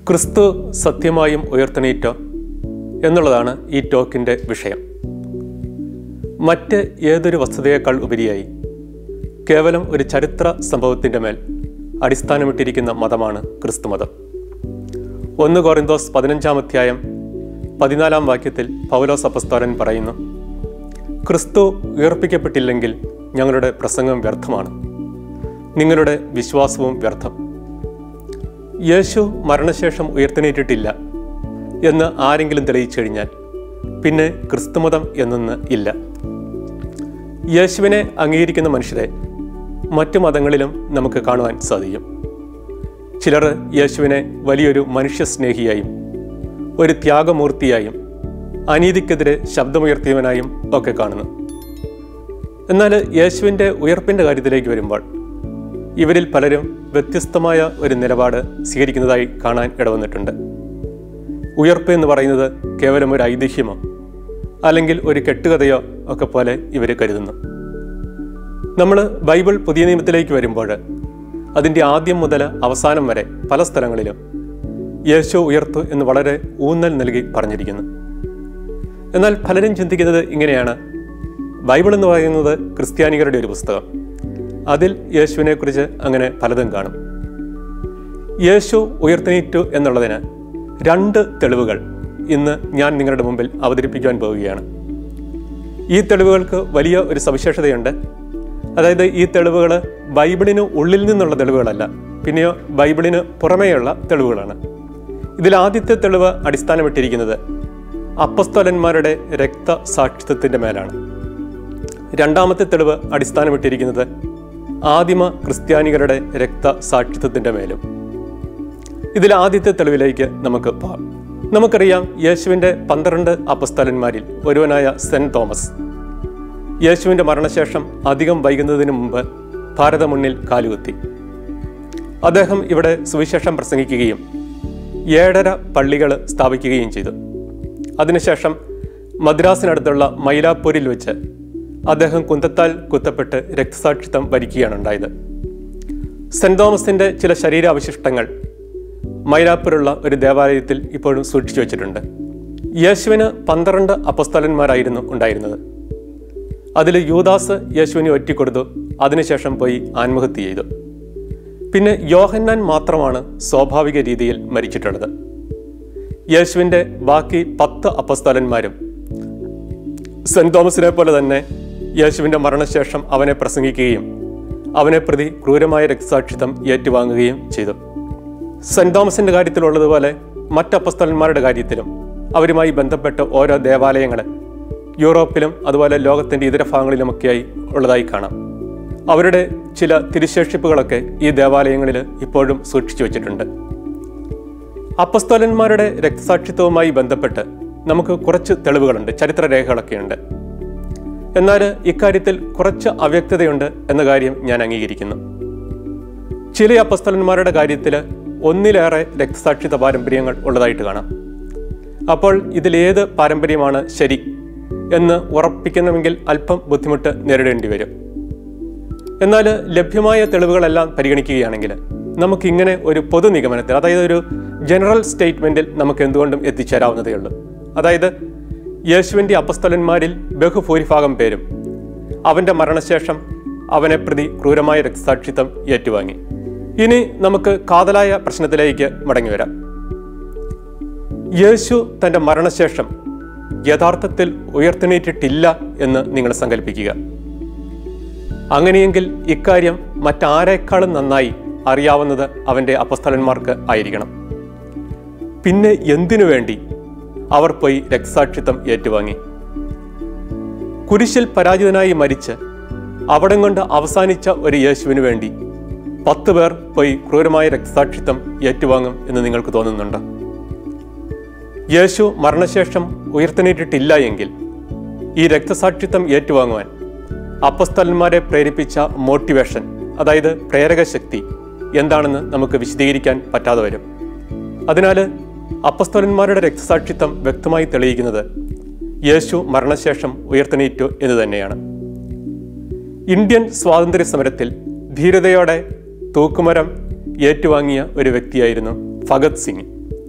ക്രിസ്തു സത്യമായും ഉയർത്തെണീറ്റോ എന്നുള്ളതാണ് ഈ ടോക്കിൻ്റെ വിഷയം മറ്റ് ഏതൊരു വസ്തുതയേക്കാൾ ഉപരിയായി കേവലം ഒരു ചരിത്ര സംഭവത്തിൻ്റെ മേൽ അടിസ്ഥാനമിട്ടിരിക്കുന്ന മതമാണ് ക്രിസ്തുമതം ഒന്ന് കോറിന്തോസ് പതിനഞ്ചാം അധ്യായം പതിനാലാം വാക്യത്തിൽ പൗലോസ് അപ്പസ്തോലൻ പറയുന്നു ക്രിസ്തു ഉയർപ്പിക്കപ്പെട്ടില്ലെങ്കിൽ ഞങ്ങളുടെ പ്രസംഗം വ്യർത്ഥമാണ് നിങ്ങളുടെ വിശ്വാസവും വ്യർത്ഥം യേശു മരണശേഷം ഉയർത്തെണീറ്റിട്ടില്ല എന്ന് ആരെങ്കിലും തെളിയിച്ചു കഴിഞ്ഞാൽ പിന്നെ ക്രിസ്തുമതം എന്നൊന്ന് ഇല്ല യേശുവിനെ അംഗീകരിക്കുന്ന മനുഷ്യരെ മറ്റു മതങ്ങളിലും നമുക്ക് കാണുവാൻ സാധിക്കും ചിലർ യേശുവിനെ വലിയൊരു മനുഷ്യസ്നേഹിയായും ഒരു ത്യാഗമൂർത്തിയായും അനീതിക്കെതിരെ ശബ്ദമുയർത്തിയവനായും ഒക്കെ കാണുന്നു എന്നാൽ യേശുവിൻ്റെ ഉയർപ്പിൻ്റെ കാര്യത്തിലേക്ക് വരുമ്പോൾ ഇവരിൽ പലരും വ്യത്യസ്തമായ ഒരു നിലപാട് സ്വീകരിക്കുന്നതായി കാണാൻ ഇടവന്നിട്ടുണ്ട് ഉയർപ്പ് എന്ന് പറയുന്നത് കേവലം ഒരു ഐതിഹ്യമോ അല്ലെങ്കിൽ ഒരു കെട്ടുകഥയോ ഒക്കെ പോലെ ഇവർ കരുതുന്നു നമ്മൾ ബൈബിൾ പുതിയ നിയമത്തിലേക്ക് വരുമ്പോൾ അതിൻ്റെ ആദ്യം മുതൽ അവസാനം വരെ പല സ്ഥലങ്ങളിലും യേശു ഉയർത്തു എന്ന് വളരെ ഊന്നൽ നൽകി പറഞ്ഞിരിക്കുന്നു എന്നാൽ പലരും ചിന്തിക്കുന്നത് ഇങ്ങനെയാണ് ബൈബിൾ എന്ന് പറയുന്നത് ക്രിസ്ത്യാനികളുടെ ഒരു പുസ്തകം അതിൽ യേശുവിനെക്കുറിച്ച് അങ്ങനെ പലതും കാണും യേശു ഉയർത്തെണീറ്റു എന്നുള്ളതിന് രണ്ട് തെളിവുകൾ ഇന്ന് ഞാൻ നിങ്ങളുടെ മുമ്പിൽ അവതരിപ്പിക്കുവാൻ പോവുകയാണ് ഈ തെളിവുകൾക്ക് വലിയ ഒരു സവിശേഷതയുണ്ട് അതായത് ഈ തെളിവുകൾ ബൈബിളിന് ഉള്ളിൽ നിന്നുള്ള തെളിവുകളല്ല പിന്നെയോ ബൈബിളിന് പുറമേയുള്ള തെളിവുകളാണ് ഇതിൽ ആദ്യത്തെ തെളിവ് അടിസ്ഥാനമിട്ടിരിക്കുന്നത് അപ്പസ്തോലന്മാരുടെ രക്തസാക്ഷിത്വത്തിൻ്റെ മേലാണ് രണ്ടാമത്തെ തെളിവ് അടിസ്ഥാനമിട്ടിരിക്കുന്നത് ആദിമ ക്രിസ്ത്യാനികളുടെ രക്തസാക്ഷിത്വത്തിൻ്റെ മേലും ഇതിൽ ആദ്യത്തെ തെളിവിലേക്ക് നമുക്ക് പോകാം നമുക്കറിയാം യേശുവിൻ്റെ പന്ത്രണ്ട് അപ്പസ്തലന്മാരിൽ ഒരുവനായ സെന്റ് തോമസ് യേശുവിൻ്റെ മരണശേഷം അധികം വൈകുന്നതിന് മുമ്പ് ഭാരതമുന്നിൽ കാലുകുത്തി അദ്ദേഹം ഇവിടെ സുവിശേഷം പ്രസംഗിക്കുകയും ഏഴര പള്ളികൾ സ്ഥാപിക്കുകയും ചെയ്തു അതിനുശേഷം മദ്രാസിനടുത്തുള്ള മൈലാപ്പൂരിൽ വെച്ച് അദ്ദേഹം കുന്തത്താൽ കുത്തപ്പെട്ട് രക്തസാക്ഷിത്വം വരിക്കുകയാണ് ഉണ്ടായത് സെന്റ് തോമസിന്റെ ചില ശരീരാവശിഷ്ടങ്ങൾ മൈലാപ്പൂരുള്ള ഒരു ദേവാലയത്തിൽ ഇപ്പോഴും സൂക്ഷിച്ചു വെച്ചിട്ടുണ്ട് യേശുവിന് പന്ത്രണ്ട് അപ്പസ്തലന്മാരായിരുന്നു ഉണ്ടായിരുന്നത് അതിൽ യൂദാസ് യേശുവിനെ ഒറ്റിക്കൊടുത്തു അതിനുശേഷം പോയി ആത്മഹത്യ ചെയ്തു പിന്നെ യോഹന്നാൻ മാത്രമാണ് സ്വാഭാവിക രീതിയിൽ മരിച്ചിട്ടുള്ളത് യേശുവിൻ്റെ ബാക്കി പത്ത് അപ്പസ്തലന്മാരും സെന്റ് തോമസിനെ പോലെ തന്നെ യേശുവിൻ്റെ മരണശേഷം അവനെ പ്രസംഗിക്കുകയും അവനെ പ്രതി ക്രൂരമായ രക്തസാക്ഷിത്വം ഏറ്റുവാങ്ങുകയും ചെയ്തു സെന്റ് തോമസിന്റെ കാര്യത്തിലുള്ളതുപോലെ മറ്റപ്പസ്തലന്മാരുടെ കാര്യത്തിലും അവരുമായി ബന്ധപ്പെട്ട് ഓരോ ദേവാലയങ്ങൾ യൂറോപ്പിലും അതുപോലെ ലോകത്തിൻ്റെ ഇതര ഭാഗങ്ങളിലുമൊക്കെയായി ഉള്ളതായി കാണാം അവരുടെ ചില തിരുശേഷിപ്പുകളൊക്കെ ഈ ദേവാലയങ്ങളിൽ ഇപ്പോഴും സൂക്ഷിച്ചു വച്ചിട്ടുണ്ട് അപ്പസ്തോലന്മാരുടെ രക്തസാക്ഷിത്വവുമായി ബന്ധപ്പെട്ട് നമുക്ക് കുറച്ച് തെളിവുകളുണ്ട് ചരിത്രരേഖകളൊക്കെയുണ്ട് എന്നാൽ ഇക്കാര്യത്തിൽ കുറച്ച് അവ്യക്തതയുണ്ട് എന്ന കാര്യം ഞാൻ അംഗീകരിക്കുന്നു ചില അപ്പസ്തലന്മാരുടെ കാര്യത്തിൽ ഒന്നിലേറെ രക്തസാക്ഷിത്വ പാരമ്പര്യങ്ങൾ ഉള്ളതായിട്ട് കാണാം അപ്പോൾ ഇതിലേത് പാരമ്പര്യമാണ് ശരി എന്ന് ഉറപ്പിക്കണമെങ്കിൽ അല്പം ബുദ്ധിമുട്ട് നേരിടേണ്ടി വരും എന്നാൽ ലഭ്യമായ തെളിവുകളെല്ലാം പരിഗണിക്കുകയാണെങ്കിൽ നമുക്കിങ്ങനെ ഒരു പൊതു നിഗമനത്തിൽ അതായത് ഒരു ജനറൽ സ്റ്റേറ്റ്മെന്റിൽ നമുക്ക് എന്തുകൊണ്ടും എത്തിച്ചേരാവുന്നതേ ഉള്ളൂ അതായത് യേശുവിൻ്റെ അപ്പസ്തലന്മാരിൽ ബഹുഭൂരിഭാഗം പേരും അവൻ്റെ മരണശേഷം അവനെ പ്രതി ക്രൂരമായ രക്തസാക്ഷിത്വം ഏറ്റുവാങ്ങി ഇനി നമുക്ക് കാതലായ പ്രശ്നത്തിലേക്ക് മടങ്ങി വരാം യേശു തൻ്റെ മരണശേഷം യഥാർത്ഥത്തിൽ ഉയർത്തെണീറ്റിട്ടില്ല എന്ന് നിങ്ങൾ സങ്കല്പിക്കുക അങ്ങനെയെങ്കിൽ ഇക്കാര്യം മറ്റാരേക്കാളും നന്നായി അറിയാവുന്നത് അവൻ്റെ അപ്പസ്ഥലന്മാർക്ക് ആയിരിക്കണം പിന്നെ എന്തിനു വേണ്ടി അവർ പോയി രക്തസാക്ഷിത്വം ഏറ്റുവാങ്ങി കുരിശിൽ പരാജിതനായി മരിച്ച് അവിടം കൊണ്ട് അവസാനിച്ച ഒരു യേശുവിനു വേണ്ടി പത്ത് പേർ പോയി ക്രൂരമായ രക്തസാക്ഷിത്വം ഏറ്റുവാങ്ങും എന്ന് നിങ്ങൾക്ക് തോന്നുന്നുണ്ടോ യേശു മരണശേഷം ഉയർത്തെണീറ്റിട്ടില്ല എങ്കിൽ ഈ രക്തസാക്ഷിത്വം ഏറ്റുവാങ്ങുവാൻ അപ്പസ്തലന്മാരെ പ്രേരിപ്പിച്ച മോട്ടിവേഷൻ അതായത് പ്രേരക ശക്തി എന്താണെന്ന് നമുക്ക് വിശദീകരിക്കാൻ പറ്റാതെ വരും അതിനാൽ അപ്പസ്തലന്മാരുടെ രക്തസാക്ഷിത്വം വ്യക്തമായി തെളിയിക്കുന്നത് യേശു മരണശേഷം ഉയർത്തെണീറ്റു എന്ന് തന്നെയാണ് ഇന്ത്യൻ സ്വാതന്ത്ര്യ സമരത്തിൽ ധീരതയോടെ തൂക്കുമരം ഏറ്റുവാങ്ങിയ ഒരു വ്യക്തിയായിരുന്നു ഭഗത് സിംഗ്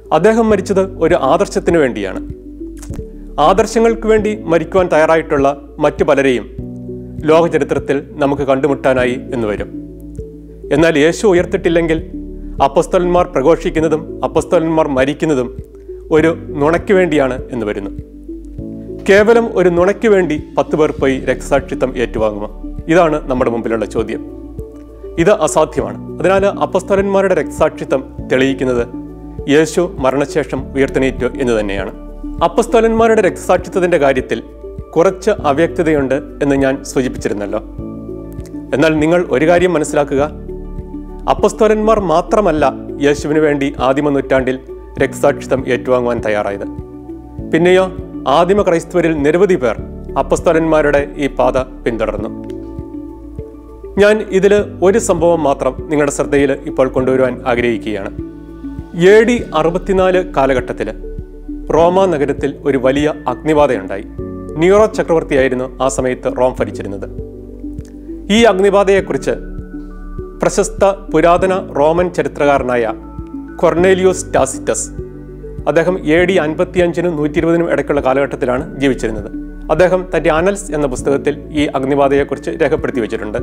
അദ്ദേഹം മരിച്ചത് ഒരു ആദർശത്തിന് വേണ്ടിയാണ് ആദർശങ്ങൾക്ക് വേണ്ടി മരിക്കുവാൻ തയ്യാറായിട്ടുള്ള മറ്റു പലരെയും ലോകചരിത്രത്തിൽ നമുക്ക് കണ്ടുമുട്ടാനായി എന്ന് വരും എന്നാൽ യേശു ഉയർത്തിട്ടില്ലെങ്കിൽ അപ്പസ്തലന്മാർ പ്രഘോഷിക്കുന്നതും അപ്പസ്തലന്മാർ മരിക്കുന്നതും ഒരു നുണയ്ക്ക് വേണ്ടിയാണ് എന്ന് വരുന്നു കേവലം ഒരു നുണയ്ക്ക് വേണ്ടി പത്ത് പേർ പോയി രക്തസാക്ഷിത്വം ഏറ്റുവാങ്ങുമോ ഇതാണ് നമ്മുടെ മുമ്പിലുള്ള ചോദ്യം ഇത് അസാധ്യമാണ് അതിനാൽ അപ്പസ്തലന്മാരുടെ രക്തസാക്ഷിത്വം തെളിയിക്കുന്നത് യേശു മരണശേഷം ഉയർത്തെണീറ്റു എന്ന് തന്നെയാണ് അപ്പസ്തലന്മാരുടെ രക്തസാക്ഷിത്വത്തിന്റെ കാര്യത്തിൽ കുറച്ച് അവ്യക്തതയുണ്ട് എന്ന് ഞാൻ സൂചിപ്പിച്ചിരുന്നല്ലോ എന്നാൽ നിങ്ങൾ ഒരു കാര്യം മനസ്സിലാക്കുക അപ്പസ്തോലന്മാർ മാത്രമല്ല യേശുവിന് വേണ്ടി ആദിമ നൂറ്റാണ്ടിൽ രക്തസാക്ഷിത്വം ഏറ്റുവാങ്ങുവാൻ തയ്യാറായത് പിന്നെയോ ആദിമ ക്രൈസ്തവരിൽ നിരവധി പേർ അപ്പസ്തോലന്മാരുടെ ഈ പാത പിന്തുടർന്നു ഞാൻ ഇതിൽ ഒരു സംഭവം മാത്രം നിങ്ങളുടെ ശ്രദ്ധയിൽ ഇപ്പോൾ കൊണ്ടുവരുവാൻ ആഗ്രഹിക്കുകയാണ് എ ഡി അറുപത്തിനാല് കാലഘട്ടത്തിൽ റോമ നഗരത്തിൽ ഒരു വലിയ അഗ്നിബാധയുണ്ടായി ന്യൂറോ ചക്രവർത്തിയായിരുന്നു ആ സമയത്ത് റോം ഭരിച്ചിരുന്നത് ഈ അഗ്നിബാധയെക്കുറിച്ച് പ്രശസ്ത പുരാതന റോമൻ ചരിത്രകാരനായ കൊർണേലിയോസ് ടാസിറ്റസ് അദ്ദേഹം എ ഡി അൻപത്തിയഞ്ചിനും നൂറ്റി ഇരുപതിനും ഇടയ്ക്കുള്ള കാലഘട്ടത്തിലാണ് ജീവിച്ചിരുന്നത് അദ്ദേഹം തന്റെ അനൽസ് എന്ന പുസ്തകത്തിൽ ഈ അഗ്നിബാധയെക്കുറിച്ച് രേഖപ്പെടുത്തി വെച്ചിട്ടുണ്ട്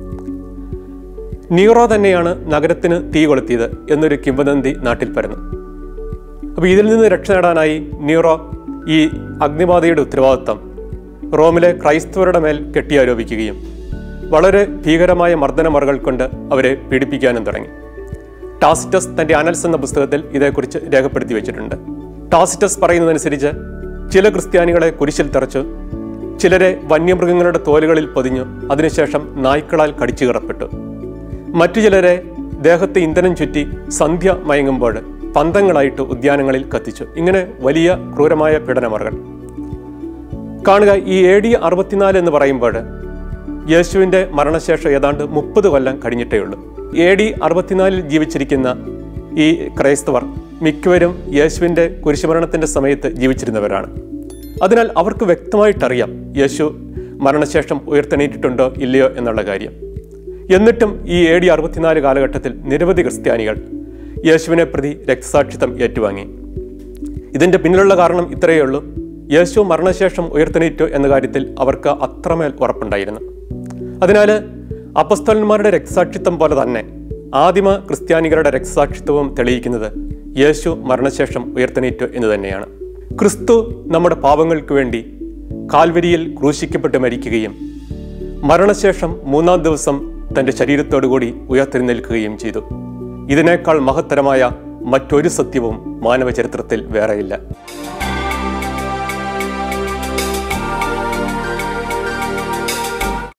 നീറോ തന്നെയാണ് നഗരത്തിന് തീ കൊളുത്തിയത് എന്നൊരു കിംവദന്തി നാട്ടിൽ പരന്നു അപ്പോൾ ഇതിൽ നിന്ന് രക്ഷ നേടാനായി നീറോ ഈ അഗ്നിബാധയുടെ ഉത്തരവാദിത്തം റോമിലെ ക്രൈസ്തവരുടെ മേൽ കെട്ടിയാരോപിക്കുകയും വളരെ ഭീകരമായ മർദ്ദനമറകൾ കൊണ്ട് അവരെ പീഡിപ്പിക്കാനും തുടങ്ങി ടാസിറ്റസ് തന്റെ അനൽസ് എന്ന പുസ്തകത്തിൽ ഇതേക്കുറിച്ച് രേഖപ്പെടുത്തി വെച്ചിട്ടുണ്ട് ടാസിറ്റസ് പറയുന്നതനുസരിച്ച് ചില ക്രിസ്ത്യാനികളെ കുരിശിൽ തറച്ചു ചിലരെ വന്യമൃഗങ്ങളുടെ തോലുകളിൽ പൊതിഞ്ഞു അതിനുശേഷം നായ്ക്കളാൽ കടിച്ചു കീറപ്പെട്ടു മറ്റു ചിലരെ ദേഹത്ത് ഇന്ധനം ചുറ്റി സന്ധ്യ മയങ്ങുമ്പോൾ പന്തങ്ങളായിട്ട് ഉദ്യാനങ്ങളിൽ കത്തിച്ചു ഇങ്ങനെ വലിയ ക്രൂരമായ പീഡനമറകൾ കാണുക ഈ എ ഡി അറുപത്തിനാല് എന്ന് പറയുമ്പോൾ യേശുവിൻ്റെ മരണശേഷം ഏതാണ്ട് മുപ്പത് കൊല്ലം കഴിഞ്ഞിട്ടേ ഉള്ളൂ എ ഡി അറുപത്തിനാലിൽ ജീവിച്ചിരിക്കുന്ന ഈ ക്രൈസ്തവർ മിക്കവരും യേശുവിൻ്റെ കുരിശുമരണത്തിൻ്റെ സമയത്ത് ജീവിച്ചിരുന്നവരാണ് അതിനാൽ അവർക്ക് വ്യക്തമായിട്ടറിയാം യേശു മരണശേഷം ഉയർത്തെണീറ്റിട്ടുണ്ടോ ഇല്ലയോ എന്നുള്ള കാര്യം എന്നിട്ടും ഈ എ ഡി അറുപത്തിനാല് കാലഘട്ടത്തിൽ നിരവധി ക്രിസ്ത്യാനികൾ യേശുവിനെ പ്രതി രക്തസാക്ഷിത്വം ഏറ്റുവാങ്ങി ഇതിന്റെ പിന്നിലുള്ള കാരണം ഇത്രയേ ഉള്ളൂ യേശു മരണശേഷം ഉയർത്തെണീറ്റു എന്ന കാര്യത്തിൽ അവർക്ക് അത്രമേൽ ഉറപ്പുണ്ടായിരുന്നു അതിനാൽ അപ്പസ്തലന്മാരുടെ രക്തസാക്ഷിത്വം പോലെ തന്നെ ആദിമ ക്രിസ്ത്യാനികളുടെ രക്തസാക്ഷിത്വവും തെളിയിക്കുന്നത് യേശു മരണശേഷം ഉയർത്തെണീറ്റു എന്ന് തന്നെയാണ് ക്രിസ്തു നമ്മുടെ പാപങ്ങൾക്ക് വേണ്ടി കാൽവരിയിൽ ക്രൂശിക്കപ്പെട്ട് മരിക്കുകയും മരണശേഷം മൂന്നാം ദിവസം തന്റെ ശരീരത്തോടുകൂടി ഉയർത്തെഴുന്നേൽക്കുകയും ചെയ്തു ഇതിനേക്കാൾ മഹത്തരമായ മറ്റൊരു സത്യവും മാനവ ചരിത്രത്തിൽ വേറെയില്ല